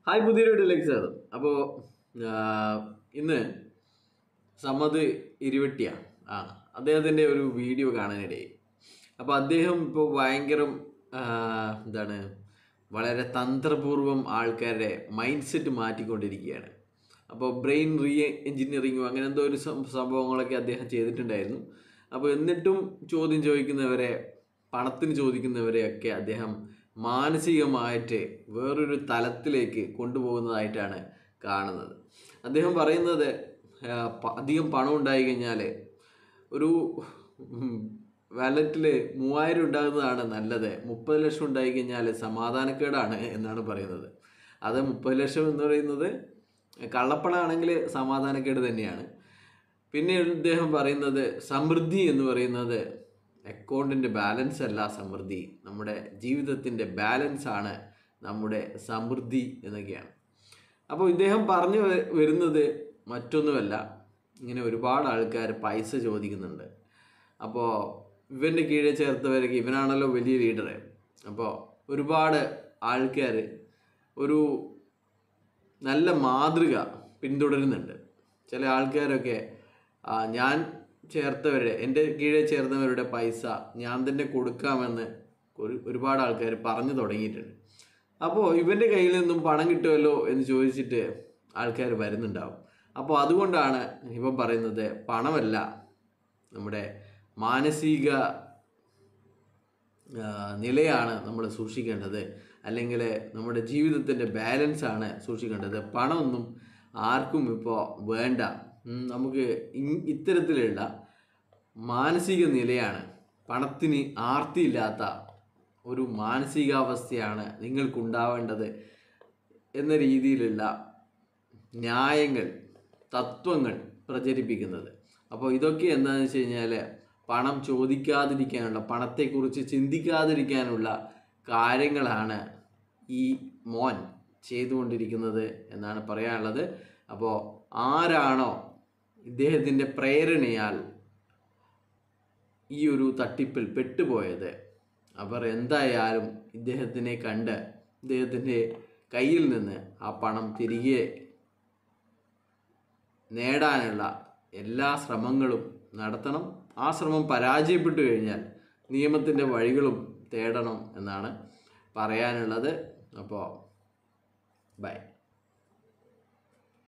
hi പുതിയൊരു വീഡിയോയിലേക്ക് സ്വാഗതം അപ്പോൾ ഇന്ന് സമത് ഇരുവട്ടിയ ആ അദ്ദേഹത്തിൻ്റെ ഒരു വീഡിയോ കാണാനിടയായി അപ്പോൾ അദ്ദേഹം ഇപ്പോൾ ഭയങ്കരം ആ, എന്താണ് വളരെ തന്ത്രപൂർവം ആൾക്കാരുടെ മൈൻഡ് സെറ്റ് മാറ്റിക്കൊണ്ടിരിക്കുകയാണ് അപ്പോൾ ബ്രെയിൻ റീ എഞ്ചിനീയറിങ്ങും അങ്ങനെ എന്തോ ഒരു സം- സംഭവങ്ങളൊക്കെ അദ്ദേഹം ചെയ്തിട്ടുണ്ടായിരുന്നു അപ്പോൾ എന്നിട്ടും ചോദ്യം ചോദിക്കുന്നവരെ പണത്തിന് ചോദിക്കുന്നവരെയൊക്കെ അദ്ദേഹം മാനസികമായിട്ട് വേറൊരു തലത്തിലേക്ക് കൊണ്ടുപോകുന്നതായിട്ടാണ് കാണുന്നത് അദ്ദേഹം പറയുന്നത് ആ, പ- അധികം പണം ഉണ്ടായി കഴിഞ്ഞാൽ ഒരു വാലറ്റിൽ മൂവായിരം ഉണ്ടാകുന്നതാണ് നല്ലത് മുപ്പത് ലക്ഷം ഉണ്ടായി കഴിഞ്ഞാൽ സമാധാനക്കേടാണ് എന്നാണ് പറയുന്നത് അത് മുപ്പത് ലക്ഷം എന്ന് പറയുന്നത് കള്ളപ്പണമാണെങ്കിൽ സമാധാനക്കേട് തന്നെയാണ് പിന്നെ ഇദ്ദേഹം പറയുന്നത് സമൃദ്ധി എന്ന് പറയുന്നത് അക്കൗണ്ടിൻ്റെ ബാലൻസ് അല്ല സമൃദ്ധി നമ്മുടെ ജീവിതത്തിൻ്റെ ബാലൻസ് ആണ് നമ്മുടെ സമൃദ്ധി എന്നൊക്കെയാണ് അപ്പോൾ ഇദ്ദേഹം പറഞ്ഞു വ- വരുന്നത് മറ്റൊന്നുമല്ല ഇങ്ങനെ ഒരുപാട് ആൾക്കാർ പൈസ ചോദിക്കുന്നുണ്ട് അപ്പോൾ ഇവൻ്റെ കീഴെ ചേർത്തവരൊക്കെ ഇവനാണല്ലോ വലിയ ലീഡർ അപ്പോൾ ഒരുപാട് ആൾക്കാർ ഒരു നല്ല മാതൃക പിന്തുടരുന്നുണ്ട് ചില ആൾക്കാരൊക്കെ ആ, ഞാൻ ചേർത്തവരുടെ എൻ്റെ കീഴെ ചേർന്നവരുടെ പൈസ ഞാൻ തന്നെ കൊടുക്കാമെന്ന് ഒരു ഒരുപാട് ആൾക്കാർ പറഞ്ഞു തുടങ്ങിയിട്ടുണ്ട് അപ്പോൾ ഇവൻ്റെ കയ്യിൽ നിന്നും പണം കിട്ടുമല്ലോ എന്ന് ചോദിച്ചിട്ട് ആൾക്കാർ വരുന്നുണ്ടാവും അപ്പോൾ അതുകൊണ്ടാണ് ഇവൻ പറയുന്നത് പണമല്ല നമ്മുടെ മാനസിക ആ, നിലയാണ് നമ്മൾ സൂക്ഷിക്കേണ്ടത് അല്ലെങ്കിൽ നമ്മുടെ ജീവിതത്തിൻ്റെ ബാലൻസ് ആണ് സൂക്ഷിക്കേണ്ടത് പണമൊന്നും ആർക്കും ഇപ്പോൾ വേണ്ട ഉം, നമുക്ക് ഇ- ഇത്തരത്തിലുള്ള മാനസിക നിലയാണ് പണത്തിന് ആർത്തിയില്ലാത്ത ഒരു മാനസികാവസ്ഥയാണ് നിങ്ങൾക്കുണ്ടാവേണ്ടത് എന്ന രീതിയിലുള്ള ന്യായങ്ങൾ തത്വങ്ങൾ പ്രചരിപ്പിക്കുന്നത് അപ്പോൾ ഇതൊക്കെ എന്താണെന്ന് വെച്ച് കഴിഞ്ഞാൽ പണം ചോദിക്കാതിരിക്കാനുള്ള പണത്തെക്കുറിച്ച് ചിന്തിക്കാതിരിക്കാനുള്ള കാര്യങ്ങളാണ് ഈ മോൻ ചെയ്തുകൊണ്ടിരിക്കുന്നത് എന്നാണ് പറയാനുള്ളത് അപ്പോൾ ആരാണോ ഇദ്ദേഹത്തിൻ്റെ പ്രേരണയാൽ ഈ ഒരു തട്ടിപ്പിൽ പെട്ടുപോയത് അവർ എന്തായാലും ഇദ്ദേഹത്തിനെ കണ്ട് ഇദ്ദേഹത്തിൻ്റെ കയ്യിൽ നിന്ന് ആ പണം തിരികെ നേടാനുള്ള എല്ലാ ശ്രമങ്ങളും നടത്തണം ആ ശ്രമം പരാജയപ്പെട്ടു കഴിഞ്ഞാൽ നിയമത്തിൻ്റെ വഴികളും തേടണം എന്നാണ് പറയാനുള്ളത് അപ്പോൾ ബൈ